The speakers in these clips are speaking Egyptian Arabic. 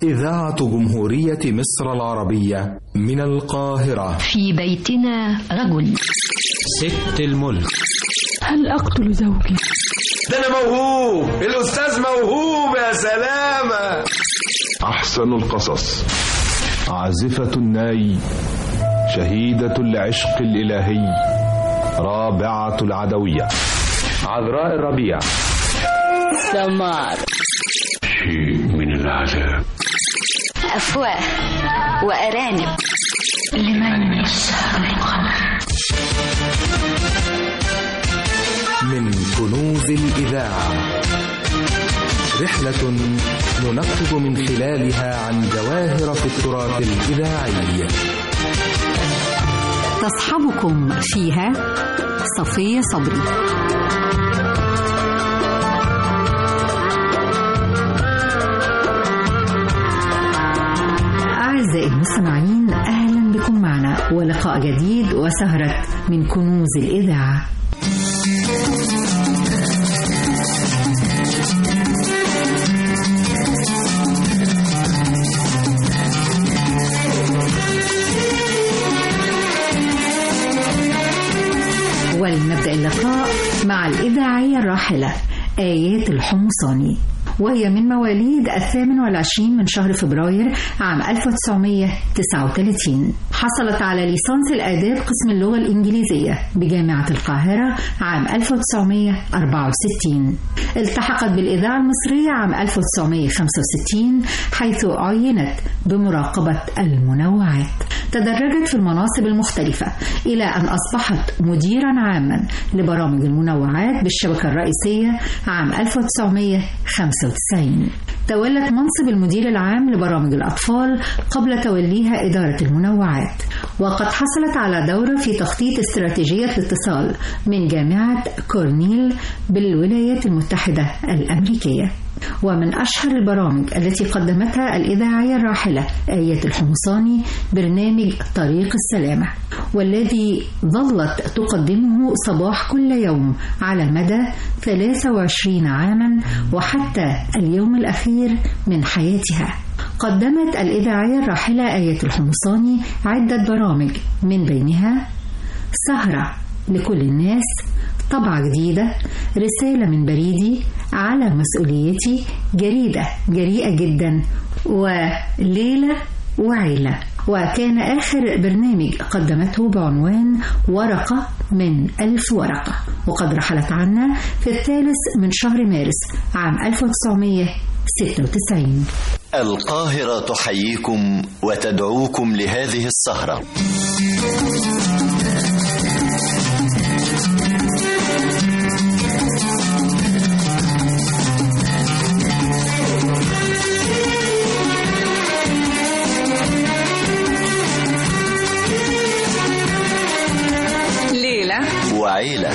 إذاعة جمهورية مصر العربية من القاهرة في بيتنا رجل ست الملك هل أقتل زوجي؟ ده أنا موهوب الأستاذ موهوب يا سلامة أحسن القصص عازفة الناي شهيدة العشق الإلهي رابعة العدوية عذراء الربيع سمار شيء من العذاب أفواه وأرانب لمن يسهر القمر من كنوز الإذاعة رحلة ننقب من خلالها عن جواهر في التراث الإذاعي تصحبكم فيها صفية صبري أعزائي المستمعين أهلا بكم معنا ولقاء جديد وسهرة من كنوز الإذاعة ولنبدأ اللقاء مع الإذاعية الراحلة آيات الحمصاني وهي من مواليد الثامن والعشرين من شهر فبراير عام 1939 حصلت على ليسانس الآداب قسم اللغة الإنجليزية بجامعة القاهرة عام 1964 التحقت بالإذاعة المصرية عام 1965 حيث عينت بمراقبة المنوعات تدرجت في المناصب المختلفة إلى أن أصبحت مديرا عاما لبرامج المنوعات بالشبكة الرئيسية عام 1995 تولت منصب المدير العام لبرامج الأطفال قبل توليها إدارة المنوعات وقد حصلت على دورة في تخطيط استراتيجية الاتصال من جامعة كورنيل بالولايات المتحدة الأمريكية ومن أشهر البرامج التي قدمتها الإذاعية الراحلة آية الحمصاني برنامج طريق السلامة والذي ظلت تقدمه صباح كل يوم على مدى 23 عاما وحتى اليوم الأخير من حياتها قدمت الإذاعية الراحلة آية الحمصاني عدة برامج من بينها سهرة لكل الناس طبعة جديدة رسالة من بريدي على مسؤوليتي جريدة جريئة جدا وليلة وعيلة وكان آخر برنامج قدمته بعنوان ورقة من ألف ورقة وقد رحلت عنا في الثالث من شهر مارس عام 1996 القاهرة تحييكم وتدعوكم لهذه السهرة ليلة وعيلة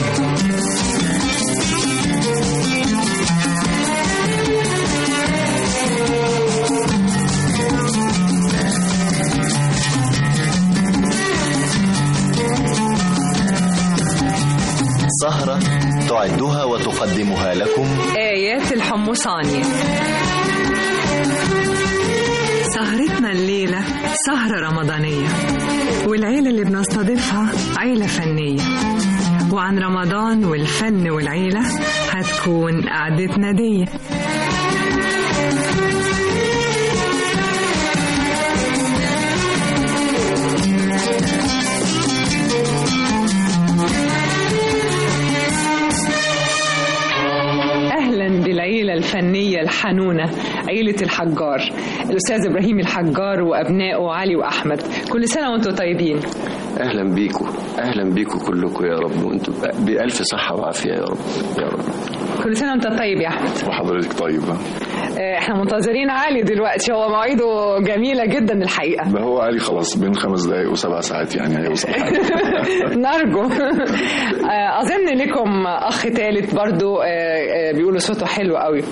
سهرة تعدها وتقدمها لكم آيات الحمصاني سهرتنا الليلة سهرة رمضانية والعيلة اللي بنستضيفها عيلة فنية وعن رمضان والفن والعيلة هتكون قعدتنا دي اهلا بالعيله الفنيه الحنونه عيله الحجار الاستاذ ابراهيم الحجار وابنائه علي واحمد كل سنه وانتم طيبين اهلا بيكم اهلا بيكم كلكم يا رب وانتم بالف صحه وعافيه يا رب يا رب كل سنه وانت طيب يا احمد وحضرتك طيبه آه، احنا منتظرين علي دلوقتي هو مواعيده جميله جدا الحقيقه ما هو علي خلاص بين خمس دقايق وسبع ساعات يعني هيوصل نرجو آه، اظن لكم اخ ثالث برضو آه، آه، بيقولوا صوته حلو قوي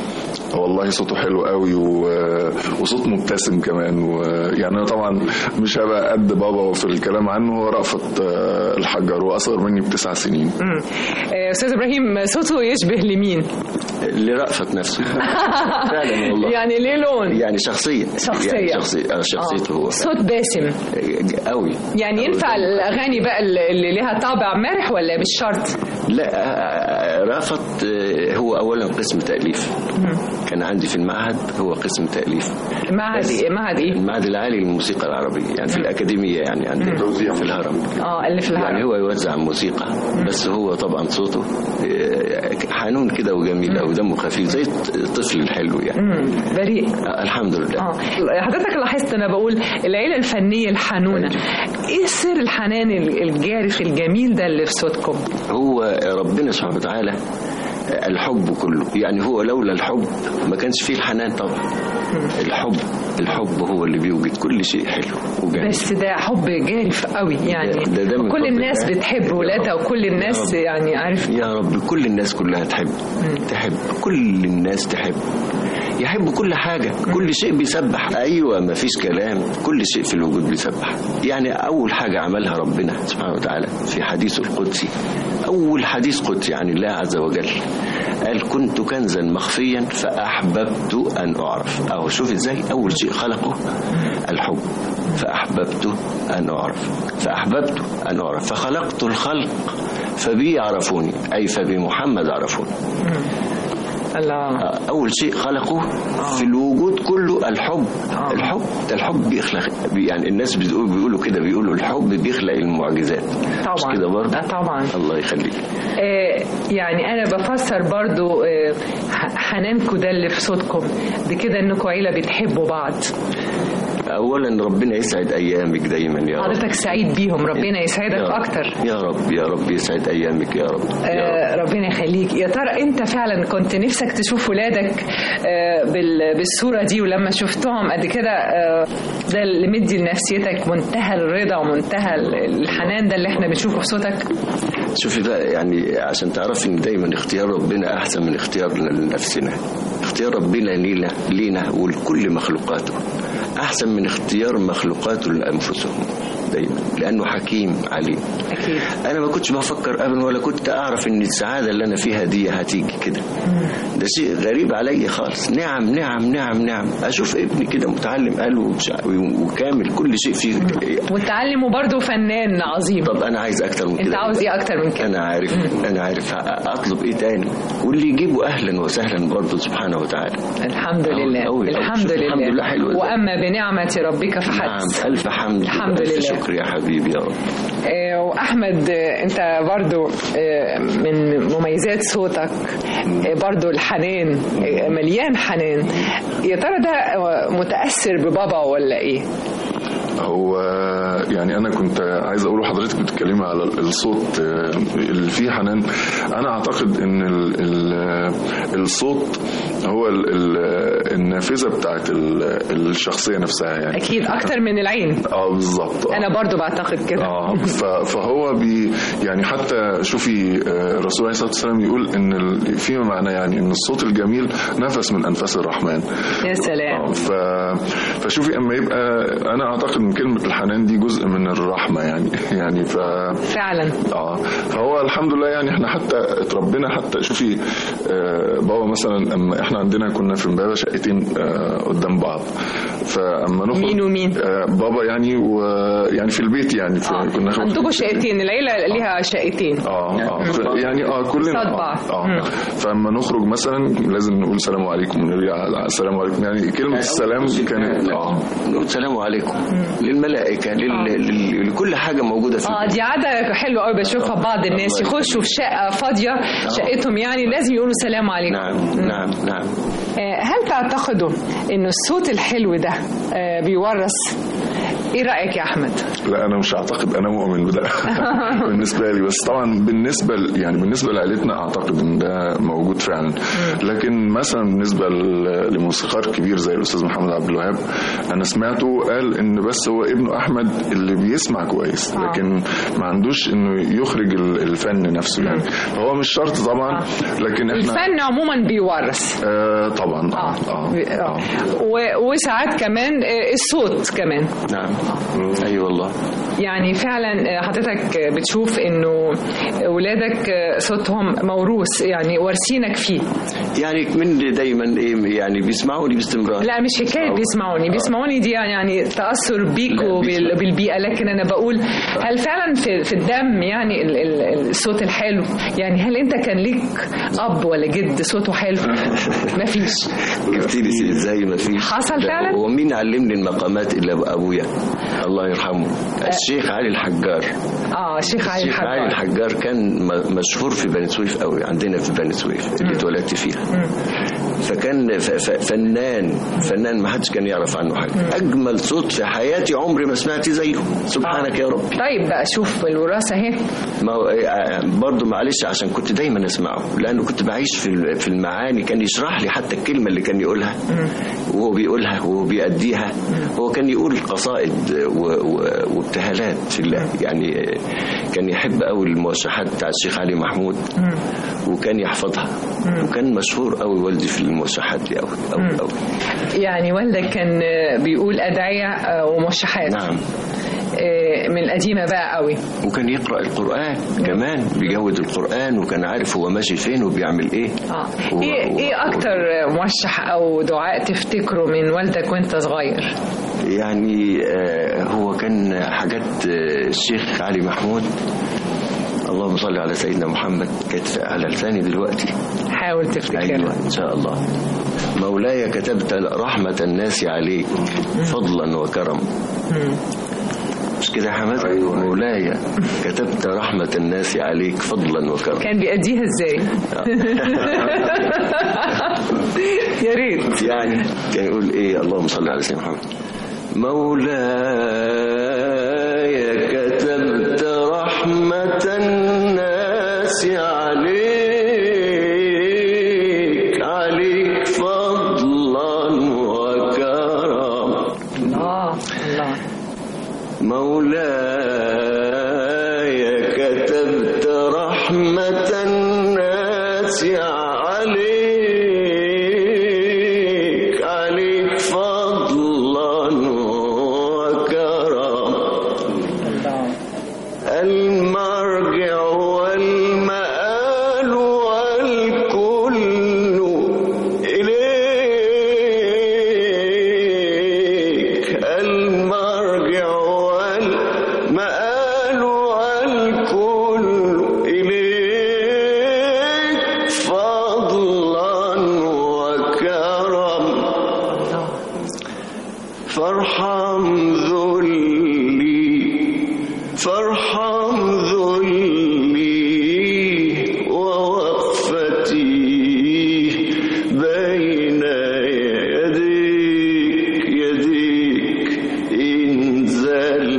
والله صوته حلو قوي و... وصوت مبتسم كمان ويعني انا طبعا مش هبقى قد بابا في الكلام عنه هو رأفت آه، الحجر هو اصغر مني بتسع سنين مم. آه، استاذ ابراهيم صوته يشبه لمين لرأفت نفسه فعلا والله يعني ليه لون يعني شخصية شخصية. يعني شخصية آه، شخصيته هو صوت باسم قوي يعني ينفع الاغاني بقى اللي ليها طابع مرح ولا مش شرط لا آه، رأفت آه، هو أولا قسم تأليف كان عندي في المعهد هو قسم تأليف معهد ايه معهد ايه المعهد العالي للموسيقى العربية يعني في الأكاديمية يعني عندنا في الهرم اه اللي في الهرم يعني هو يوزع موسيقى بس هو طبعا صوته آه، حنون كده وجميل أو دمه خفيف زي الطفل الحلو يعني مم. بريء آه، الحمد لله اه حضرتك لاحظت انا بقول العيله الفنيه الحنونه ايه سر الحنان الجارف الجميل ده اللي في صوتكم هو ربنا سبحانه وتعالى الحب كله يعني هو لولا الحب ما كانش فيه الحنان طبعا الحب الحب هو اللي بيوجد كل شيء حلو وجميل بس ده حب جارف قوي يعني ده- ده من كل فضل الناس الله. بتحب ولادها وكل الناس يا رب. يعني عارف يا رب كل الناس كلها تحب تحب كل الناس تحب يحب كل حاجة كل شيء بيسبح أيوة ما فيش كلام كل شيء في الوجود بيسبح يعني أول حاجة عملها ربنا سبحانه وتعالى في حديثه القدسي أول حديث قدسي عن الله عز وجل قال كنت كنزا مخفيا فأحببت أن أعرف أو شوف إزاي أول شيء خلقه الحب فأحببت أن أعرف فأحببت أن أعرف فخلقت الخلق فبي يعرفوني أي فبمحمد عرفوني الله أول شيء خلقه في الوجود كله الحب الحب ده الحب بيخلق يعني الناس بتقول بيقولوا كده بيقولوا الحب بيخلق المعجزات مش طبعا كده برضه آه طبعا الله يخليك آه، يعني انا بفسر برضو آه، ح- حنانكم ده اللي في صوتكم بكده انكم عيله بتحبوا بعض أولا ربنا يسعد أيامك دايما يا رب حضرتك سعيد بيهم ربنا يسعدك يا رب. اكتر يا رب يا رب يسعد أيامك يا رب آه، ربنا يخليك يا ترى انت فعلا كنت نفسك تشوف ولادك آه، بال- بالصوره دي ولما شفتهم قد كده آه، ده اللي مدي لنفسيتك منتهى الرضا ومنتهى ال- الحنان ده اللي احنا بنشوفه في صوتك شوفي بقى يعني عشان تعرفي ان دايما اختيار ربنا احسن من اختيارنا لنفسنا اختيار ربنا لينا لينا ولكل مخلوقاته احسن من اختيار مخلوقاته لانفسهم دايما لانه حكيم عليم اكيد انا ما كنتش بفكر ابدا ولا كنت اعرف ان السعاده اللي انا فيها دي هتيجي كده ده شيء غريب عليا خالص نعم نعم نعم نعم اشوف ابني كده متعلم قلبه ومش- وكامل كل شيء فيه وتعلم وبرضه فنان عظيم طب انا عايز اكتر من كده انت عاوز ايه اكتر من كده انا عارف انا عارف اطلب ايه تاني واللي يجيبه اهلا وسهلا برضه سبحانه وتعالى الحمد لله أوي أوي. الحمد شوف، لله الحمد لله حلو إزاي. واما بنعمه ربك فحدث نعم الف حمد الحمد ألف لله. شكر يا حبيبي يا رب آه، واحمد آه، انت برضو آه، من مميزات صوتك آه، برضو الحنان آه، مليان حنان يا ترى ده آه، متاثر ببابا ولا ايه هو يعني انا كنت عايز اقول لحضرتك بتتكلمي على الصوت آه، اللي فيه حنان انا اعتقد ان ال ال الصوت هو ال ال النافذه بتاعت ال- الشخصيه نفسها يعني اكيد اكتر من العين اه بالظبط آه. انا برضو بعتقد كده اه ف- فهو بي يعني حتى شوفي آه، الرسول عليه الصلاه والسلام يقول ان ال- فيما معنى يعني ان الصوت الجميل نفس من انفاس الرحمن يا سلام ف... فشوفي اما يبقى انا اعتقد ان كلمه الحنان دي جزء من الرحمه يعني يعني ف فعلا اه فهو الحمد لله يعني احنا حتى اتربينا حتى شوفي آه بابا مثلا اما احنا عندنا كنا في امبابه شقتين آه قدام بعض فاما نخرج مين ومين؟ آه بابا يعني ويعني في البيت يعني في آه. كنا ناخد عندكم شقتين العيله ليها شقتين اه اه ف- يعني اه كلنا قصاد آه، بعض. اه فاما نخرج مثلا لازم نقول السلام عليكم ونرجع على السلام عليكم يعني كلمه السلام كانت اه نقول السلام عليكم للملائكه لل... لل... لكل حاجه موجوده في اه دي عاده حلوه قوي بشوفها في بعض الناس يخشوا في شقه فاضيه شقتهم يعني لازم يقولوا سلام عليكم نعم نعم نعم آه، هل تعتقدوا ان الصوت الحلو ده آه، بيورث ايه رايك يا احمد لا انا مش اعتقد انا مؤمن بده بالنسبه لي بس طبعا بالنسبه ل- يعني بالنسبه لعائلتنا اعتقد ان ده موجود فعلا لكن مثلا بالنسبه ل- لموسيقار كبير زي الاستاذ محمد عبد الوهاب انا سمعته قال ان بس هو ابنه احمد اللي بيسمع كويس لكن ما عندوش انه يخرج ال- الفن نفسه يعني هو مش شرط طبعا لكن احنا الفن عموما بيورث آه طبعا اه اه, آه. و- وساعات كمان آه، الصوت كمان نعم اي والله يعني فعلا آه، حضرتك آه، بتشوف انه ولادك آه، صوتهم موروث يعني وارثينك فيه يعني من دايما ايه يعني بيسمعوني باستمرار لا مش حكايه بيسمعوني بيسمعوني دي يعني تاثر بيك وبالبيئه لكن انا بقول هل فعلا في, في الدم يعني ال- ال- الصوت الحلو يعني هل انت كان ليك اب ولا جد صوته حلو مفيش جبت لي ازاي ما فيش حصل فعلا؟ هو مين علمني المقامات الا ابويا الله يرحمه الشيخ علي الحجار اه شيخ علي الشيخ علي الحجار الحجار كان م- مشهور في بني سويف قوي عندنا في بني سويف اللي اتولدت فيها فكان ف- ف- فنان فنان ما حدش كان يعرف عنه حاجه اجمل صوت في حياتي عمري ما سمعت زيه سبحانك يا رب طيب بقى شوف الوراثه اهي ما هو إيه، برضه معلش عشان كنت دايما اسمعه لانه كنت بعيش في ال- في المعاني كان يشرح لي حتى الكلمه اللي كان يقولها وهو بيقولها وهو بيأديها هو كان يقول قصائد و- و- وابتهالات في الله يعني كان يحب قوي الموشحات بتاع الشيخ علي محمود وكان يحفظها وكان مشهور قوي والدي في الموشحات دي قوي قوي قوي يعني والدك كان آه، بيقول ادعيه آه، وموشحات نعم آه، من القديمه بقى قوي وكان يقرأ القرآن كمان بيجود القرآن وكان عارف هو ماشي فين وبيعمل ايه اه و- ايه و- ايه اكتر موشح او دعاء تفتكره من والدك وانت صغير يعني آه، هو كان حاجات آه، الشيخ علي محمود اللهم صل على سيدنا محمد كانت على لساني دلوقتي حاول تفتكرها ايوه ان شاء الله مولاي كتبت رحمة الناس عليك فضلا وكرم مش كده يا حماد مولاي كتبت رحمة الناس عليك فضلا وكرم كان بيأديها ازاي يا ريت يعني كان يقول ايه اللهم صل على سيدنا محمد مولاي كتبت رحمة الناس عليك عليك فضلا وكرم الله الله مولاي كتبت رحمة الناس عليك عليك فضلا وكرم المرجع والمآل والكل إليك المرجع والمآل والكل إليك فضلا وكرم فارحم ذلي فارحم ذلي ووقفتي بين يديك يديك إن زل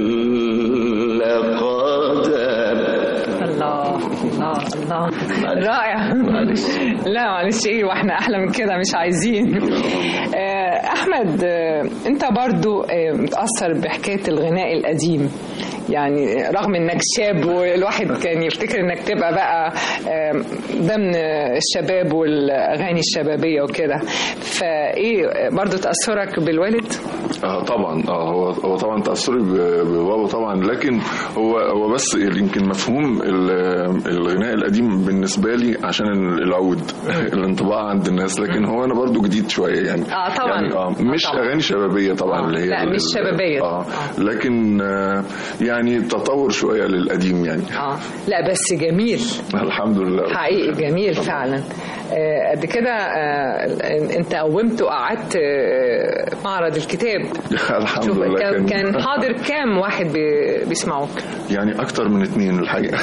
قدم الله الله الله رائع لا معلش ايه واحنا احلى من كده مش عايزين آه، احمد آه، انت برضو آه، متاثر بحكايه الغناء القديم يعني رغم انك شاب والواحد كان يفتكر انك تبقى بقى آه، ضمن الشباب والاغاني الشبابيه وكده فايه برضو تاثرك بالوالد اه طبعا اه هو هو طبعا تاثري ب- ببابا طبعا لكن هو هو بس يمكن مفهوم ال- الغناء القديم بالنسبه لي عشان العود الانطباع عند الناس لكن هو انا برضو جديد شويه يعني اه طبعا يعني اه مش طبعاً. اغاني شبابيه طبعا آه، اللي هي لا، ال- مش شبابية. اه لكن آه يعني يعني تطور شويه للقديم يعني اه لا بس جميل الحمد لله حقيقي جميل فعلا آه، قد كده آه، انت قومت وقعدت آه، معرض الكتاب الحمد شوف لله كان, كان حاضر كام واحد بي- بيسمعوك يعني اكتر من اتنين الحقيقه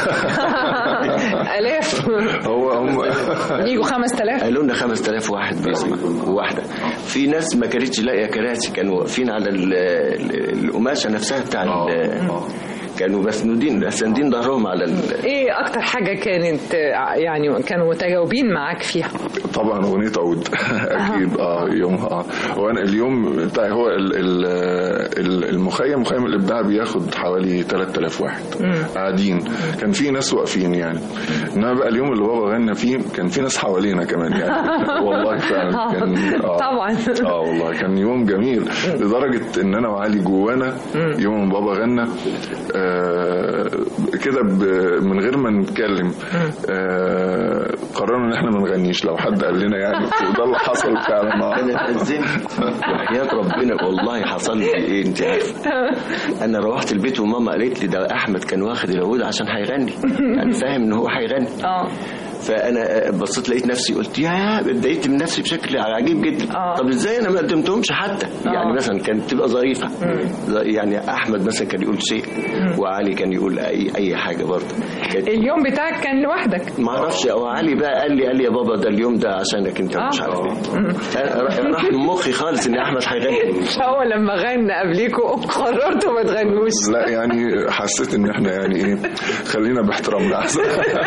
الاف هو هم يجوا 5000 قالوا لنا 5000 واحد بيسمع واحده في ناس ما كانتش لاقيه كراسي كانوا واقفين على ال- ال- القماشه نفسها بتاع ال- كانوا مسنودين ساندين ظهرهم على ال- ايه اكتر حاجه كانت آه، يعني كانوا متجاوبين معاك فيها طبعا اغنيه عود اكيد اه يومها اه هو انا اليوم بتاعي هو ال- ال- ال- المخيم مخيم الابداع بياخد حوالي 3000 واحد قاعدين كان في ناس واقفين يعني انما بقى اليوم اللي بابا غنى فيه كان في ناس حوالينا كمان يعني والله فعلا كان آه طبعا. اه والله كان يوم جميل لدرجه ان انا وعلي جوانا يوم ما بابا غنى آه كده ب- من غير ما نتكلم آه قررنا ان احنا ما نغنيش لو حد قال لنا يعني وده اللي حصل فعلا آه. انا اتأذنت وحياة ربنا والله حصل لي ايه انت عارفه انا روحت البيت وماما قالت لي ده احمد كان واخد العود عشان هيغني يعني فاهم ان هو هيغني اه فانا بصيت لقيت نفسي قلت يا اتضايقت من نفسي بشكل عجيب جدا آه. طب ازاي انا ما قدمتهمش حتى يعني مثلا كانت تبقى ظريفه يعني احمد مثلا كان يقول شيء وعلي كان يقول اي اي حاجه برضه كانت اليوم بتاعك كان لوحدك ما اعرفش او علي بقى قال لي قال لي يا بابا ده اليوم ده عشانك انت مش عارف ايه أنا- راح من مخي خالص ان احمد هيغني هو لما غنى قبليكوا قررتوا ما تغنوش لا يعني حسيت ان احنا يعني ايه خلينا باحترامنا احسن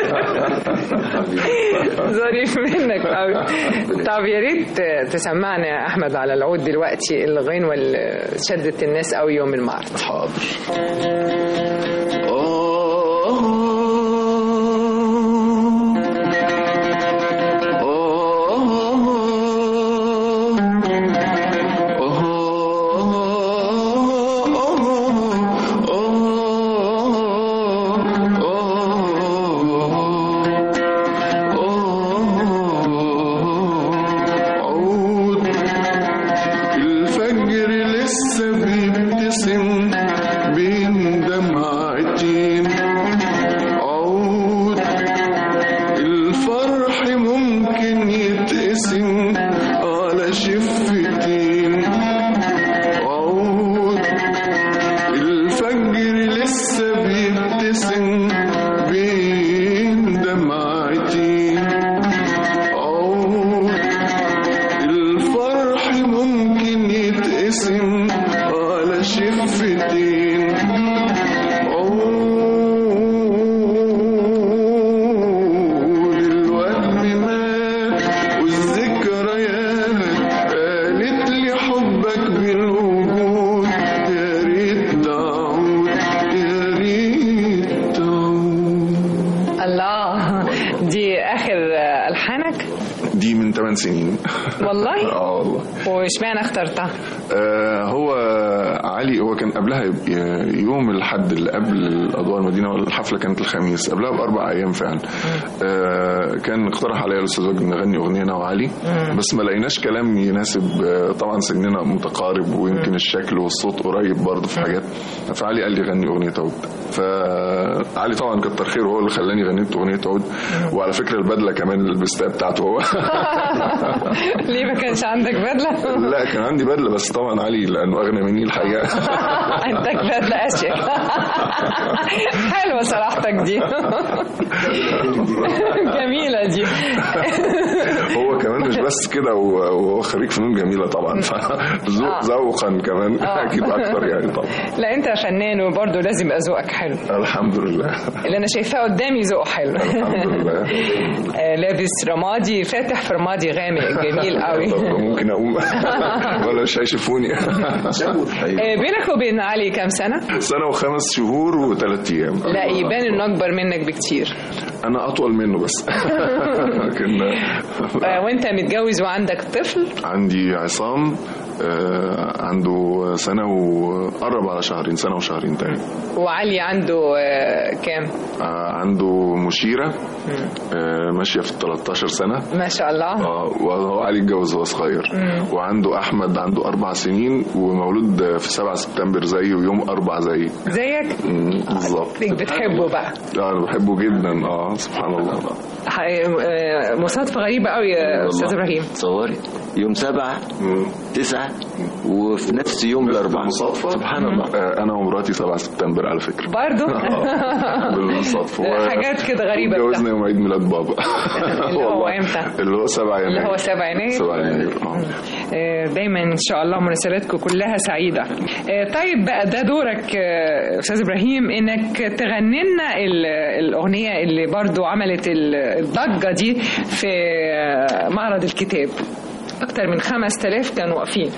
ظريف منك قوي طب يا ريت تسمعنا يا احمد على العود دلوقتي الغنوه اللي شدت الناس قوي يوم المعرض حاضر عود الفجر لسه بيبتسم بين دمعتين عود الفرح ممكن يتقسم على شفتين عود الفجر لسه بيبتسم بين دمعتين عود الفرح ممكن يتقسم على شفتين عود الوهم مات والذكريات قالت لي حبك بالوجود يا ريت تعود يا ريت تعود الله دي اخر الحانك دي من 8 سنين والله اه والله واشمعنى اخترتها آه هو علي هو كان قبلها ي- يوم الحد اللي قبل اضواء المدينه والحفله كانت الخميس قبلها باربع ايام فعلا آه كان اقترح عليا الاستاذ وجدي نغني اغنيه انا وعلي بس ما لقيناش كلام يناسب آه طبعا سننا متقارب ويمكن الشكل والصوت قريب برضه في حاجات فعلي قال لي غني اغنيه عود فعلي طبعا كتر خيره هو اللي خلاني غنيت اغنيه عود وعلى فكره البدله كمان اللي لبستها بتاعته هو ليه ما كانش عندك بدله لا كان عندي بدله بس طبعا علي لانه اغنى مني الحقيقه عندك بدله اشيك حلوه صراحتك دي جميله دي هو كمان مش بس كده هو هو خريج فنون جميله طبعا فذوق ذوقا كمان اكيد اكتر يعني طبعا لا انت فنان وبرضه لازم يبقى ذوقك حلو الحمد لله اللي انا شايفاه قدامي ذوقه حلو الحمد لله آه، لابس رمادي فاتح في رمادي غامق جميل قوي ممكن اقوم ولا مش هيشوفوني آه، بينك وبين علي كام سنه سنه وخمس شهور وثلاث ايام لا يبان انه اكبر منك بكتير انا اطول منه بس لكن آه، وانت متجوز وعندك طفل عندي عصام آه، عنده سنة وقرب على شهرين سنة وشهرين تقريبا وعلي عنده آه، كام آه، عنده مشيرة آه، ماشية في 13 سنة ما شاء الله اه وهو علي اتجوز وهو صغير مم. وعنده احمد عنده اربع سنين ومولود في 7 سبتمبر زيه ويوم اربع زي زيك بالظبط بتحبه بقى اه انا بحبه جدا اه سبحان الله ح- آه، مصادفة غريبة قوي يا أستاذ إبراهيم تصوري يوم سبعة تسعة وفي نفس يوم الأربعاء بالصدفة سبحان الله آه، انا ومراتي 7 سبتمبر على فكرة برضو بالصدفة و- حاجات كده غريبة اتجوزنا يوم عيد ميلاد بابا اللي هو والله. إمتى؟ اللي هو 7 يناير اللي هو 7 يناير 7 يناير اه آه، دايما ان شاء الله مناسباتكم كلها سعيده آه، طيب بقى ده دورك آه، استاذ ابراهيم انك تغني لنا ال- الاغنيه اللي برضو عملت ال- الضجه دي في آه، معرض الكتاب اكتر من 5000 كانوا واقفين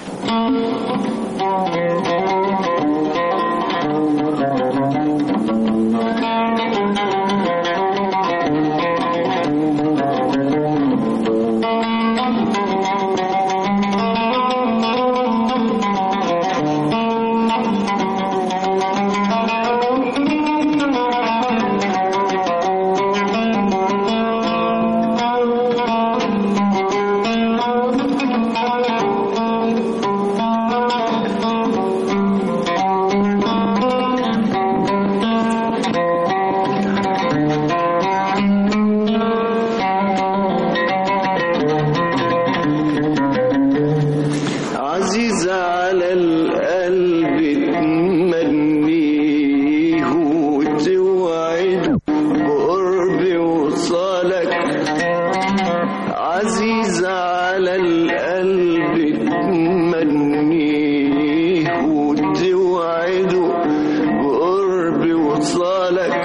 عزيز على القلب تمنيه وتوعد بقرب وصالك عزيز على القلب تمنيه وتوعد بقرب وصالك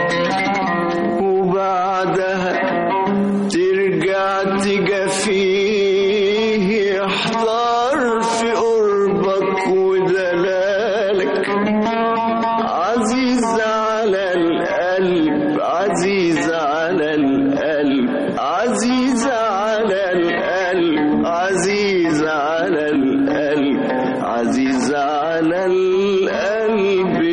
وبعدها ترجع تجافيه يحضر في قربك ودلالك عزيز على القلب عزيز على القلب عزيز على القلب عزيز على القلب عزيز على القلب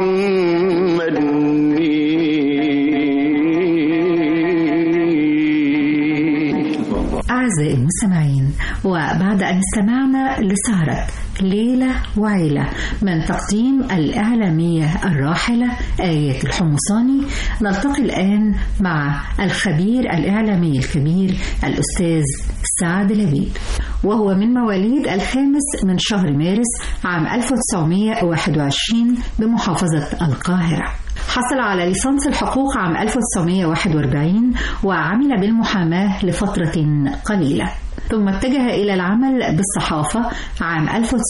تمنيه أعزائي المستمعين وبعد أن استمعنا لسهرة ليلة وعيلة من تقديم الإعلامية الراحلة آيات الحمصاني نلتقي الآن مع الخبير الإعلامي الكبير الأستاذ سعد لبيب وهو من مواليد الخامس من شهر مارس عام 1921 بمحافظة القاهرة حصل على ليسانس الحقوق عام 1941 وعمل بالمحاماة لفترة قليلة ثم اتجه إلى العمل بالصحافة عام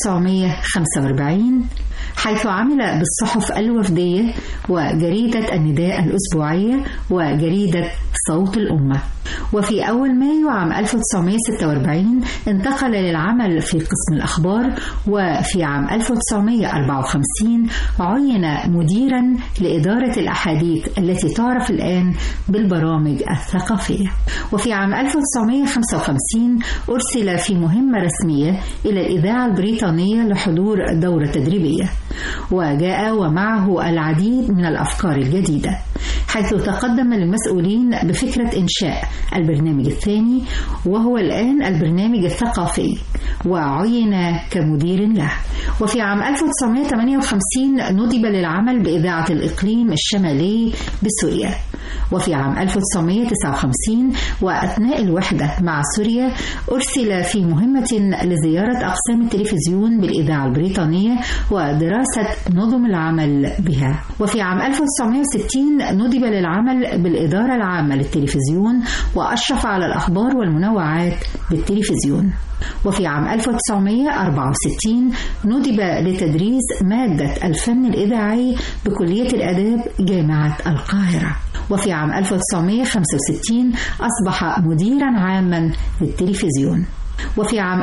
1945 حيث عمل بالصحف الوفدية وجريدة النداء الأسبوعية وجريدة صوت الأمة وفي أول مايو عام 1946 انتقل للعمل في قسم الأخبار وفي عام 1954 عين مديرا لإدارة الأحاديث التي تعرف الآن بالبرامج الثقافية وفي عام 1955 أرسل في مهمة رسمية إلى الإذاعة البريطانية لحضور دورة تدريبية وجاء ومعه العديد من الأفكار الجديدة حيث تقدم للمسؤولين بفكرة إنشاء البرنامج الثاني وهو الآن البرنامج الثقافي وعين كمدير له وفي عام 1958 ندب للعمل بإذاعة الإقليم الشمالي بسوريا وفي عام 1959 وأثناء الوحدة مع سوريا أرسل في مهمة لزيارة أقسام التلفزيون بالإذاعة البريطانية ودراسة نظم العمل بها وفي عام 1960 ندب للعمل بالإدارة العامة للتلفزيون وأشرف على الأخبار والمنوعات بالتلفزيون وفي عام 1964 ندب لتدريس مادة الفن الإذاعي بكلية الآداب جامعة القاهرة وفي عام 1965 أصبح مديرا عاما للتلفزيون وفي عام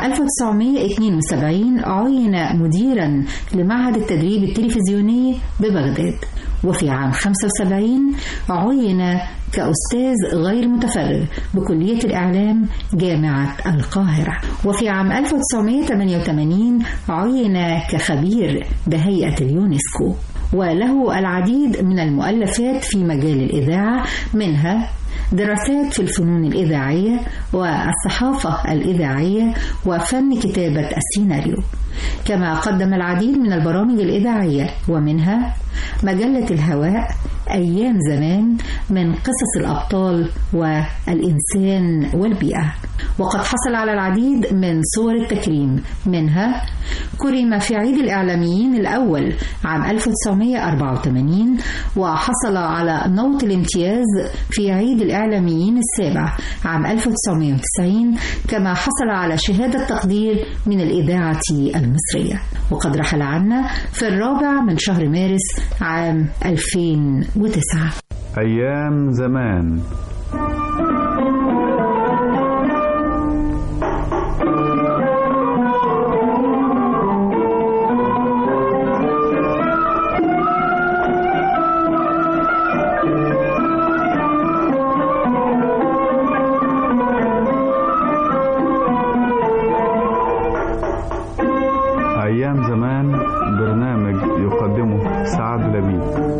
1972 عين مديرا لمعهد التدريب التلفزيوني ببغداد وفي عام 75 عين كأستاذ غير متفرغ بكلية الإعلام جامعة القاهرة وفي عام 1988 عين كخبير بهيئة اليونسكو وله العديد من المؤلفات في مجال الإذاعة منها دراسات في الفنون الإذاعية والصحافة الإذاعية وفن كتابة السيناريو كما قدم العديد من البرامج الإذاعية ومنها مجلة الهواء أيام زمان من قصص الأبطال والإنسان والبيئة وقد حصل على العديد من صور التكريم منها كرم في عيد الإعلاميين الأول عام 1984 وحصل على نوط الامتياز في عيد الإعلاميين السابع عام 1990 كما حصل على شهادة تقدير من الإذاعة المصرية وقد رحل عنا في الرابع من شهر مارس عام 2009 أيام زمان أيام زمان برنامج يقدمه سعد لبيب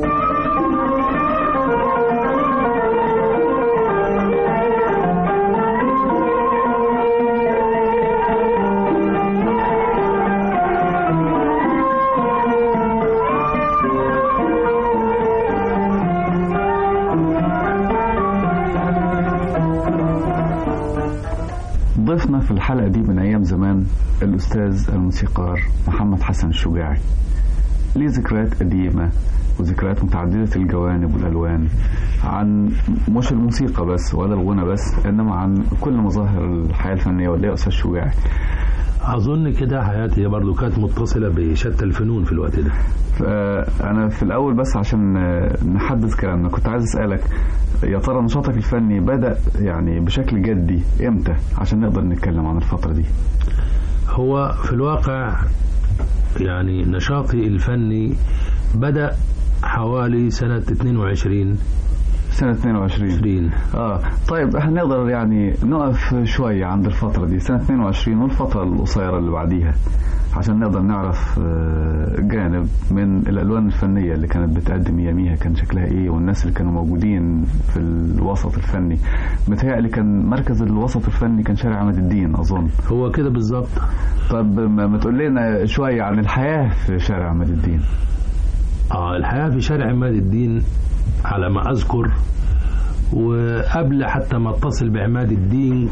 ضيفنا في الحلقة دي من أيام زمان الأستاذ الموسيقار محمد حسن الشجاعي ليه ذكريات قديمة وذكريات متعددة الجوانب والألوان عن مش الموسيقى بس ولا الغنى بس إنما عن كل مظاهر الحياة الفنية ولا يا أستاذ شجاعي أظن كده حياتي برضو كانت متصلة بشتى الفنون في الوقت ده أنا في الأول بس عشان نحدد كلامنا كنت عايز أسألك يا ترى نشاطك الفني بدأ يعني بشكل جدي إمتى عشان نقدر نتكلم عن الفترة دي هو في الواقع يعني نشاطي الفني بدأ حوالي سنة 22 سنة 22 20 اه طيب احنا نقدر يعني نقف شوية عند الفترة دي سنة 22 والفترة القصيرة اللي بعديها عشان نقدر نعرف جانب من الالوان الفنيه اللي كانت بتقدم ياميها كان شكلها ايه والناس اللي كانوا موجودين في الوسط الفني متهيألي كان مركز الوسط الفني كان شارع عماد الدين اظن هو كده بالظبط طب ما تقول لنا شويه عن الحياه في شارع عماد الدين اه الحياه في شارع عماد الدين على ما اذكر وقبل حتى ما اتصل بعماد الدين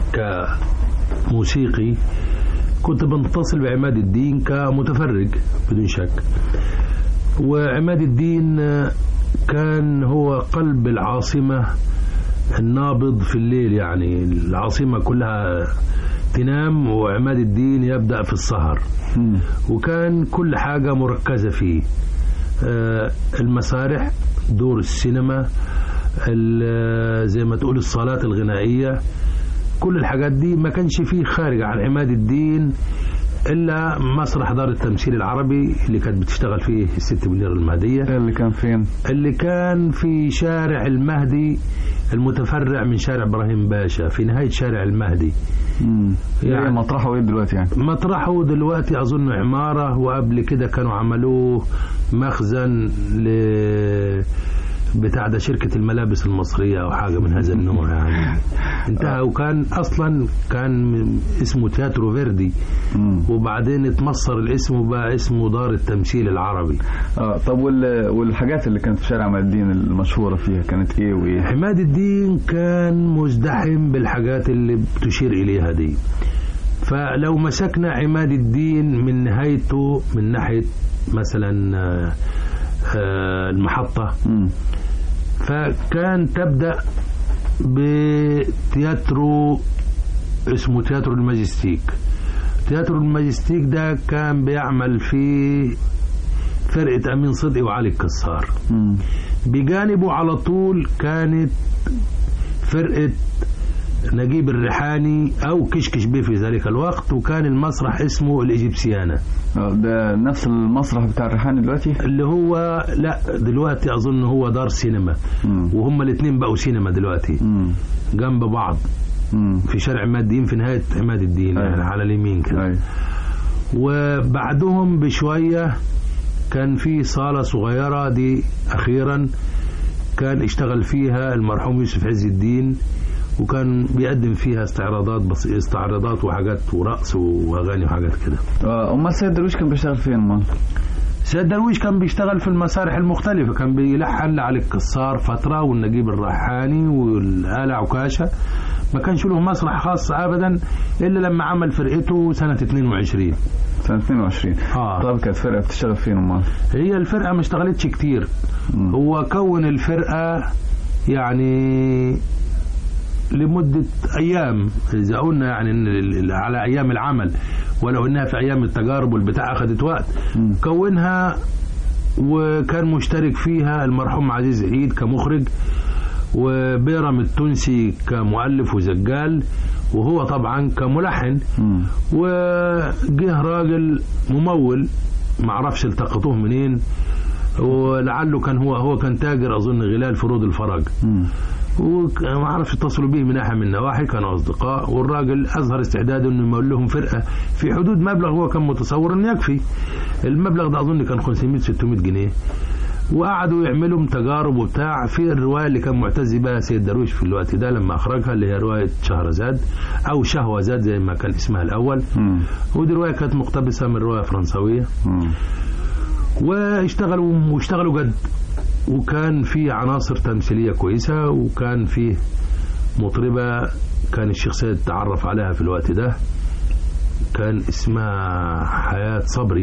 كموسيقي كنت بنتصل بعماد الدين كمتفرج بدون شك وعماد الدين كان هو قلب العاصمة النابض في الليل يعني العاصمة كلها تنام وعماد الدين يبدأ في السهر وكان كل حاجة مركزة فيه المسارح دور السينما زي ما تقول الصالات الغنائية كل الحاجات دي ما كانش فيه خارج عن عماد الدين الا مسرح دار التمثيل العربي اللي كانت بتشتغل فيه الست منيره المهديه اللي كان فين اللي كان في شارع المهدي المتفرع من شارع ابراهيم باشا في نهايه شارع المهدي امم يعني مطرحه ايه دلوقتي يعني مطرحه دلوقتي اظن عماره وقبل كده كانوا عملوه مخزن ل بتاع ده شركة الملابس المصرية أو حاجة من هذا النوع يعني انتهى وكان أصلا كان اسمه تياترو فيردي وبعدين اتمصر الاسم وبقى اسمه دار التمثيل العربي اه طب والحاجات اللي كانت في شارع عماد الدين المشهورة فيها كانت ايه وايه عماد الدين كان مزدحم بالحاجات اللي بتشير إليها دي فلو مسكنا عماد الدين من نهايته من ناحية مثلا المحطة فكان تبدأ بتياترو اسمه تياترو الماجستيك تياترو الماجستيك ده كان بيعمل فيه فرقة أمين صدقي وعلي الكسار بجانبه على طول كانت فرقة نجيب الريحاني أو كشكش بيه في ذلك الوقت وكان المسرح اسمه الإجيبسيانة ده نفس المسرح بتاع الريحاني دلوقتي اللي هو لا دلوقتي اظن هو دار سينما مم. وهم الاثنين بقوا سينما دلوقتي مم. جنب بعض مم. في شارع عماد الدين في نهايه عماد الدين أيوة. يعني على اليمين كده أيوة. وبعدهم بشويه كان في صاله صغيره دي اخيرا كان اشتغل فيها المرحوم يوسف عز الدين وكان بيقدم فيها استعراضات بس استعراضات وحاجات ورقص واغاني وحاجات كده آه، امال سيد درويش كان بيشتغل فين امال؟ سيد درويش كان بيشتغل في المسارح المختلفة كان بيلحن لعلي القصار فترة والنجيب الريحاني والآلة عكاشة ما كانش له مسرح خاص أبدا إلا لما عمل فرقته سنة 22 سنة 22 آه. طب كانت فرقة بتشتغل فين امال؟ هي الفرقة ما اشتغلتش كتير مم. هو كون الفرقة يعني لمدة أيام إذا قلنا يعني إن ال- ال- على أيام العمل ولو إنها في أيام التجارب والبتاع أخذت وقت مم. كونها وكان مشترك فيها المرحوم عزيز عيد كمخرج وبيرم التونسي كمؤلف وزجال وهو طبعا كملحن مم. وجه راجل ممول معرفش التقطوه منين ولعله كان هو هو كان تاجر اظن غلال فروض الفرج مم. وما اعرفش اتصلوا به من ناحيه من النواحي كانوا اصدقاء والراجل اظهر استعداده انه يمول لهم فرقه في حدود مبلغ هو كان متصور انه يكفي المبلغ ده اظن كان 500 600 جنيه وقعدوا يعملوا تجارب وبتاع في الروايه اللي كان معتز بها سيد درويش في الوقت ده لما اخرجها اللي هي روايه شهرزاد او شهوزاد زي ما كان اسمها الاول مم. ودي روايه كانت مقتبسه من روايه فرنسويه مم. واشتغلوا واشتغلوا جد وكان في عناصر تمثيلية كويسة وكان في مطربة كان الشيخ سيد تعرف عليها في الوقت ده كان اسمها حياة صبري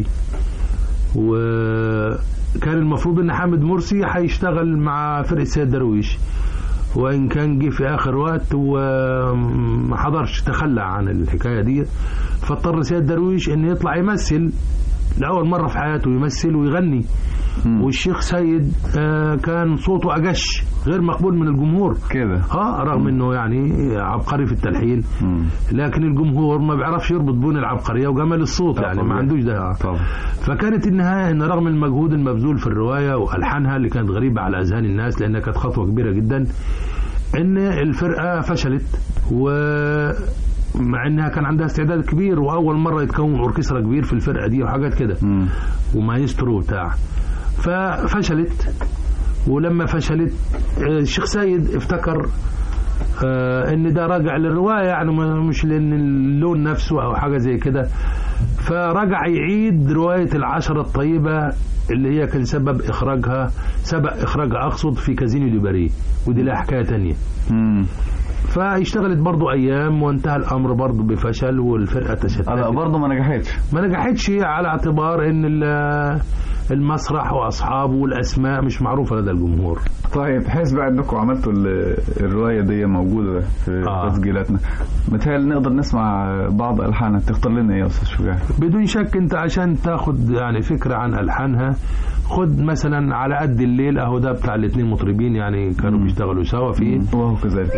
وكان المفروض ان حامد مرسي هيشتغل مع فرقة سيد درويش وان كان جه في اخر وقت وما حضرش تخلى عن الحكايه دي فاضطر سيد درويش ان يطلع يمثل لاول مره في حياته يمثل ويغني مم. والشيخ سيد آه، كان صوته اجش غير مقبول من الجمهور كده اه رغم انه يعني عبقري في التلحين مم. لكن الجمهور ما بيعرفش يربط بين العبقريه وجمال الصوت يعني ما طبعاً. عندوش ده طبعا فكانت النهايه ان رغم المجهود المبذول في الروايه والحانها اللي كانت غريبه على اذهان الناس لانها كانت خطوه كبيره جدا ان الفرقه فشلت و مع انها كان عندها استعداد كبير واول مره يتكون اوركسترا كبير في الفرقه دي وحاجات كده مم. ومايسترو بتاع ففشلت ولما فشلت آه، الشيخ سيد افتكر آه، ان ده راجع للروايه يعني ما- مش لان اللون نفسه او حاجه زي كده فرجع يعيد روايه العشره الطيبه اللي هي كان سبب اخراجها سبق اخراجها اقصد في كازينو دي باري ودي لها حكايه تانية مم. فاشتغلت برضو ايام وانتهى الامر برضو بفشل والفرقه تشتتت لا برضه ما نجحتش ما نجحتش على اعتبار ان ال- المسرح واصحابه والاسماء مش معروفه لدى الجمهور طيب حيث بقى انكم عملتوا ال- الروايه دي موجوده في آه. تسجيلاتنا متهيألي نقدر نسمع بعض الحانها تختار لنا ايه يا استاذ شجاع بدون شك انت عشان تاخد يعني فكره عن الحانها خد مثلا على قد الليل اهو ده بتاع الاثنين مطربين يعني كانوا بيشتغلوا سوا فيه وهو كذلك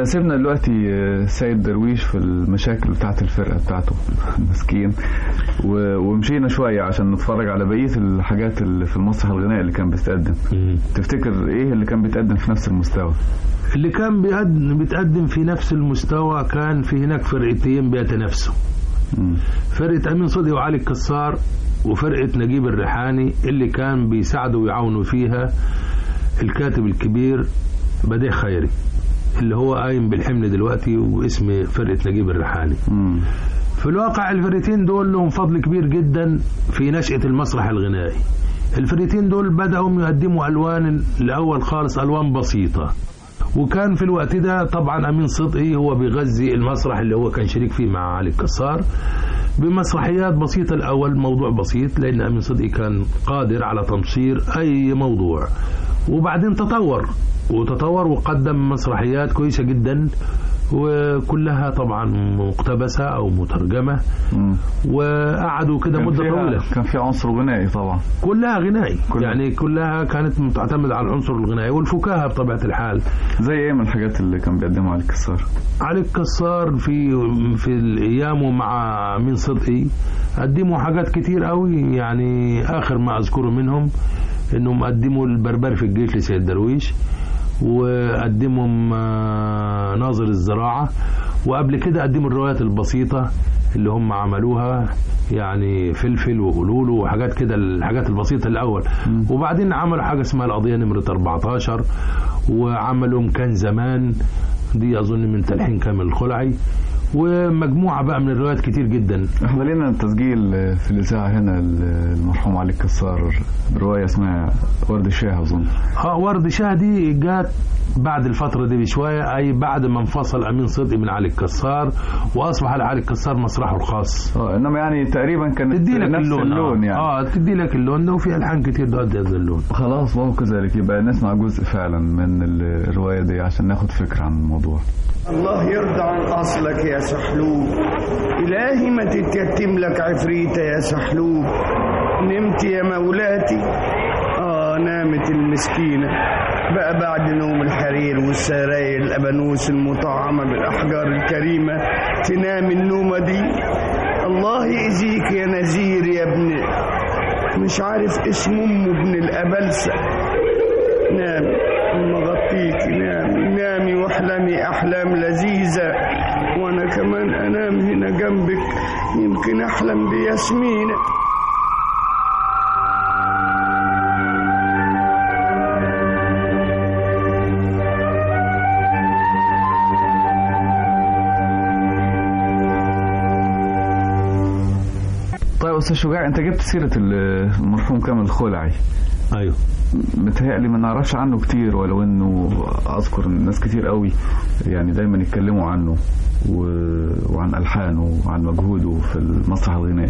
سيبنا دلوقتي سيد درويش في المشاكل بتاعت الفرقة بتاعته مسكين ومشينا شوية عشان نتفرج على بقية الحاجات اللي في المسرح الغنائي اللي كان بيتقدم تفتكر ايه اللي كان بيتقدم في نفس المستوى اللي كان بيقدم, بيتقدم في نفس المستوى كان في هناك فرقتين بيتنافسوا فرقة أمين صدقي وعلي الكسار وفرقة نجيب الريحاني اللي كان بيساعدوا ويعاونوا فيها الكاتب الكبير بديع خيري اللي هو قايم بالحمل دلوقتي واسم فرقة نجيب الريحاني في الواقع الفرقتين دول لهم فضل كبير جدا في نشأة المسرح الغنائي الفرقتين دول بدأوا يقدموا ألوان الأول خالص ألوان بسيطة وكان في الوقت ده طبعا أمين صدقي هو بيغذي المسرح اللي هو كان شريك فيه مع علي الكسار بمسرحيات بسيطة الأول موضوع بسيط لأن أمين صدقي كان قادر على تنشير أي موضوع وبعدين تطور وتطور وقدم مسرحيات كويسة جدا وكلها طبعا مقتبسة أو مترجمة وقعدوا كده مدة طويلة كان في عنصر غنائي طبعا كلها غنائي كل... يعني كلها كانت تعتمد على العنصر الغنائي والفكاهة بطبيعة الحال زي ايه من الحاجات اللي كان بيقدمها علي الكسار علي الكسار في في ايامه مع مين صدقي قدموا حاجات كتير قوي يعني آخر ما أذكره منهم انهم قدموا البربري في الجيش لسيد درويش وقدمهم ناظر الزراعة وقبل كده قدموا الروايات البسيطة اللي هم عملوها يعني فلفل وقلولو وحاجات كده الحاجات البسيطة الأول وبعدين عملوا حاجة اسمها القضية نمرة 14 وعملوا كان زمان دي أظن من تلحين كامل الخلعي ومجموعة بقى من الروايات كتير جدا احنا لنا تسجيل في الإذاعة هنا المرحوم علي الكسار رواية اسمها ورد الشاه أظن اه ورد الشاه دي جات بعد الفترة دي بشوية أي بعد ما انفصل أمين صدقي من علي الكسار وأصبح علي الكسار مسرحه الخاص اه إنما يعني تقريبا كانت تدي لك نفس اللون اللون آه. يعني اه تدي لك اللون ده وفي ألحان كتير تؤدي هذا اللون خلاص وهو كذلك يبقى نسمع جزء فعلا من الرواية دي عشان ناخد فكرة عن الموضوع الله يرضى عن أصلك يا سحلوب إلهي ما تتيتم لك عفريتة يا سحلوب نمت يا مولاتي آه نامت المسكينة بقى بعد نوم الحرير والسراير الأبانوس المطعمة بالأحجار الكريمة تنام النومة دي الله يأذيك يا نزير يا ابن مش عارف اسم أمه ابن الأبلسة نامي مغطيكي نامي نامي واحلمي أحلام لذيذة وأنا كمان أنام هنا جنبك يمكن أحلم بياسمينة طيب أستاذ شجاع أنت جبت سيرة المرحوم كامل الخلعي أيوه متهيألي ما نعرفش عنه كتير ولو انه اذكر ناس كتير قوي يعني دايما يتكلموا عنه و... وعن الحانه وعن مجهوده في المسرح الغنائي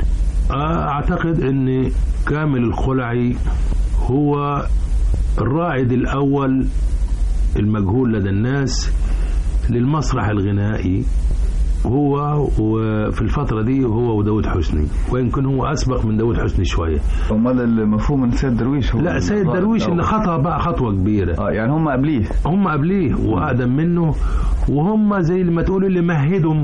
اعتقد ان كامل الخلعي هو الرائد الاول المجهول لدى الناس للمسرح الغنائي هو وفي الفترة دي هو وداود حسني ويمكن هو أسبق من داود حسني شوية أمال المفهوم من سيد درويش هو لا سيد درويش اللي خطأ بقى خطوة كبيرة اه يعني هم قبليه هم قبليه وأقدم منه وهم زي ما تقول اللي مهدهم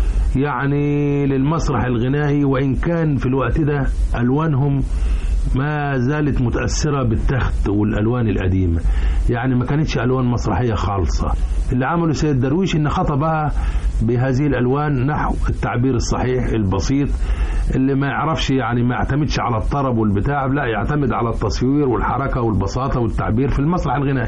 يعني للمسرح الغنائي وإن كان في الوقت ده ألوانهم ما زالت متأثرة بالتخت والألوان القديمة يعني ما كانتش ألوان مسرحية خالصة اللي عمله سيد درويش إن خطبها بهذه الألوان نحو التعبير الصحيح البسيط اللي ما يعرفش يعني ما يعتمدش على الطرب والبتاع لا يعتمد على التصوير والحركة والبساطة والتعبير في المسرح الغنائي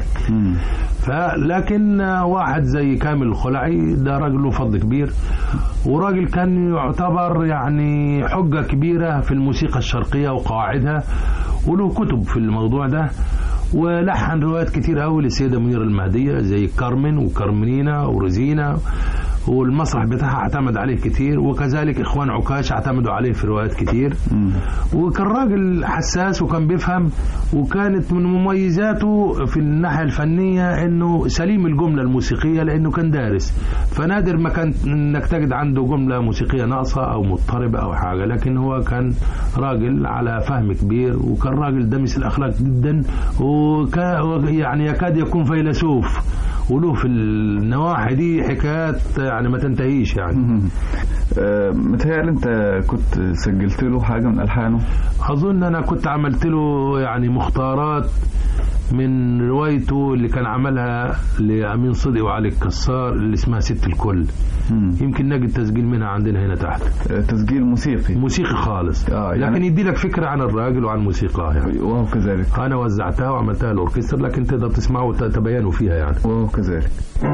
فلكن واحد زي كامل الخلعي ده راجل له فضل كبير وراجل كان يعتبر يعني حجة كبيرة في الموسيقى الشرقية وقواعدها وله كتب في الموضوع ده ولحن روايات كتير قوي للسيدة منيرة المهدية زي كارمن وكارمنينا ورزينا والمسرح بتاعها اعتمد عليه كتير وكذلك اخوان عكاش اعتمدوا عليه في روايات كتير وكان راجل حساس وكان بيفهم وكانت من مميزاته في الناحيه الفنيه انه سليم الجمله الموسيقيه لانه كان دارس فنادر ما كان انك تجد عنده جمله موسيقيه ناقصه او مضطربه او حاجه لكن هو كان راجل على فهم كبير وكان راجل دمس الاخلاق جدا وكان يعني يكاد يكون فيلسوف وله في النواحي دي حكايات يعني ما تنتهيش يعني آه، متهيألي انت كنت سجلت له حاجة من ألحانه اظن انا كنت عملت له يعني مختارات من روايته اللي كان عملها لامين صدقي وعلي الكسار اللي اسمها ست الكل يمكن نجد تسجيل منها عندنا هنا تحت تسجيل موسيقي موسيقي خالص آه لكن يعني يدي لك فكره عن الراجل وعن موسيقاه يعني وهو كذلك انا وزعتها وعملتها الاوركسترا لكن تقدر تسمعوا وتتبينوا فيها يعني وهو كذلك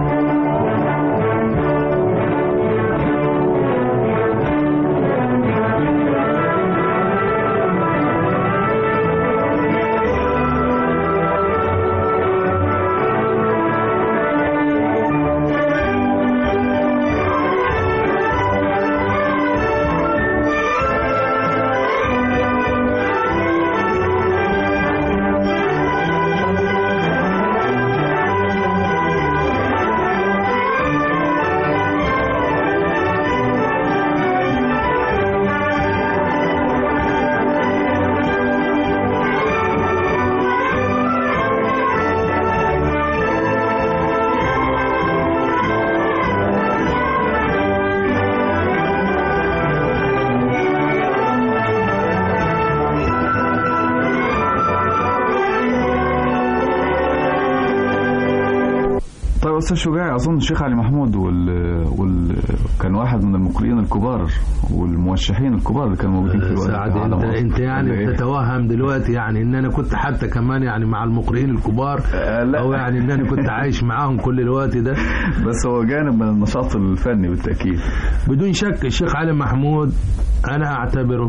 طيب استاذ شجاع اظن الشيخ علي محمود وال... وال... كان واحد من المقرئين الكبار والموشحين الكبار اللي كانوا موجودين في الوقت سعد ده على انت مصر. انت يعني ولا إيه؟ بتتوهم دلوقتي يعني ان انا كنت حتى كمان يعني مع المقرئين الكبار او يعني ان انا كنت عايش معاهم كل الوقت ده بس هو جانب من النشاط الفني بالتاكيد بدون شك الشيخ علي محمود انا اعتبره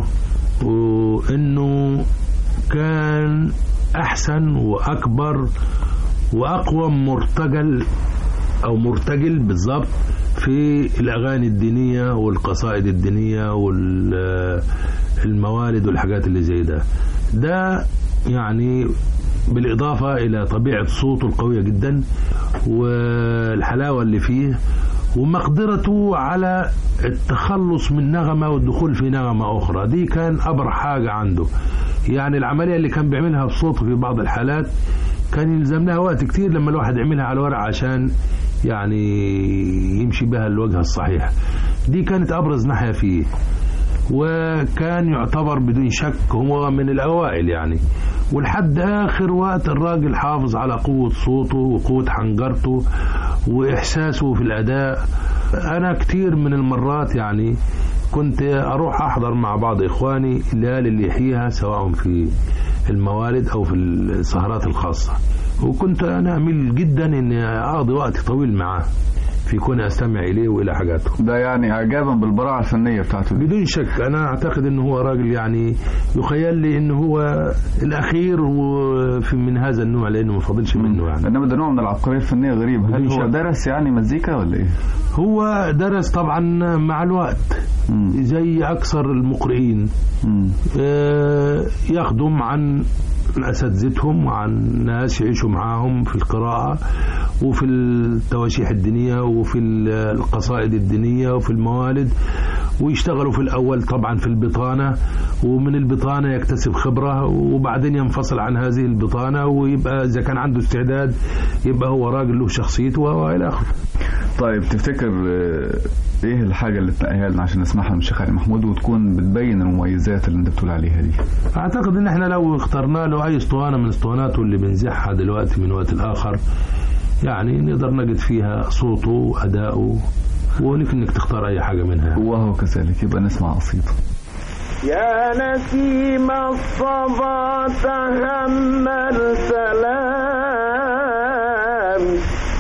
وانه كان احسن واكبر واقوى مرتجل او مرتجل بالظبط في الاغاني الدينيه والقصائد الدينيه والموالد والحاجات اللي زي ده ده يعني بالاضافه الى طبيعه صوته القويه جدا والحلاوه اللي فيه ومقدرته على التخلص من نغمة والدخول في نغمة أخرى دي كان أبرع حاجة عنده يعني العملية اللي كان بيعملها بصوته في بعض الحالات كان يلزم لها وقت كتير لما الواحد يعملها على الورق عشان يعني يمشي بها الوجهة الصحيح دي كانت أبرز ناحية فيه وكان يعتبر بدون شك هو من الأوائل يعني ولحد آخر وقت الراجل حافظ على قوة صوته وقوة حنجرته وإحساسه في الأداء أنا كتير من المرات يعني كنت أروح أحضر مع بعض إخواني الليالي اللي يحييها سواء في الموالد أو في السهرات الخاصة وكنت أنا أميل جدا أني أقضي وقت طويل معاه في كوني أستمع إليه وإلى حاجاته ده يعني إعجابا بالبراعة الفنية بتاعته دي. بدون شك أنا أعتقد أنه هو راجل يعني يخيل لي أنه هو الأخير وفي من هذا النوع لأنه ما فضلش منه يعني انما ده نوع من العبقرية الفنية غريب هل بدون هو شك. درس يعني مزيكا ولا ايه؟ هو درس طبعا مع الوقت زي أكثر المقرئين آه، يخدم عن أساتذتهم وعن ناس يعيشوا معاهم في القراءة وفي التواشيح الدينية وفي القصائد الدينية وفي الموالد ويشتغلوا في الأول طبعا في البطانة ومن البطانة يكتسب خبرة وبعدين ينفصل عن هذه البطانة ويبقى إذا كان عنده استعداد يبقى هو راجل له شخصيته وإلى آخره طيب تفتكر آه، ايه الحاجة اللي تنقيها لنا عشان نسمعها من الشيخ علي محمود وتكون بتبين المميزات اللي انت بتقول عليها دي؟ اعتقد ان احنا لو اخترنا له اي اسطوانه من اسطواناته اللي بنزحها دلوقتي من وقت لاخر يعني نقدر نجد فيها صوته واداؤه ولك انك تختار اي حاجه منها وهو كذلك يبقى نسمع قصيدة يا نسيم الصبا تهمل سلام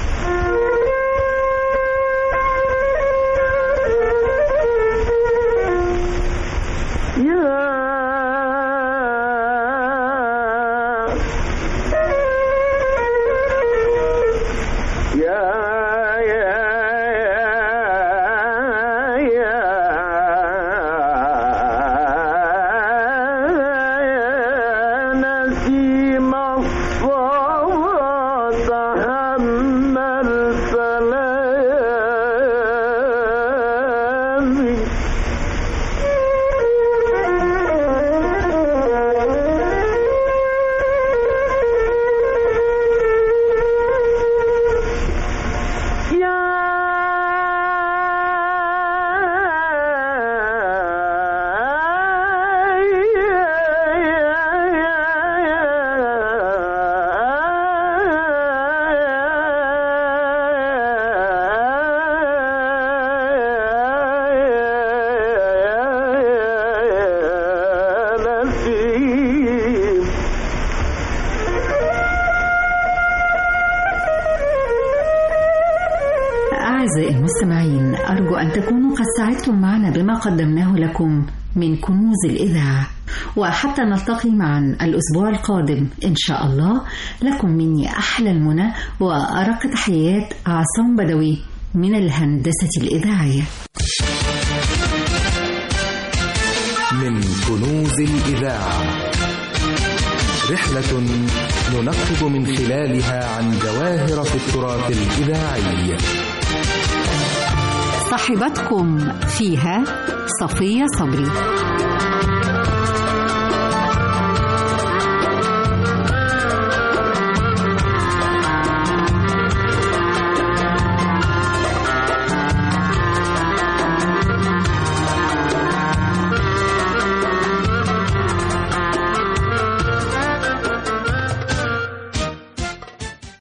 يا يا يا يا نسيم الصبا تحمل سلامي تكونوا قد سعدتم معنا بما قدمناه لكم من كنوز الإذاعة وحتى نلتقي معا الأسبوع القادم إن شاء الله لكم مني أحلى المنى وأرق تحيات عصام بدوي من الهندسة الإذاعية من كنوز الإذاعة رحلة ننقب من خلالها عن جواهر في التراث الإذاعي صاحبتكم فيها صفية صبري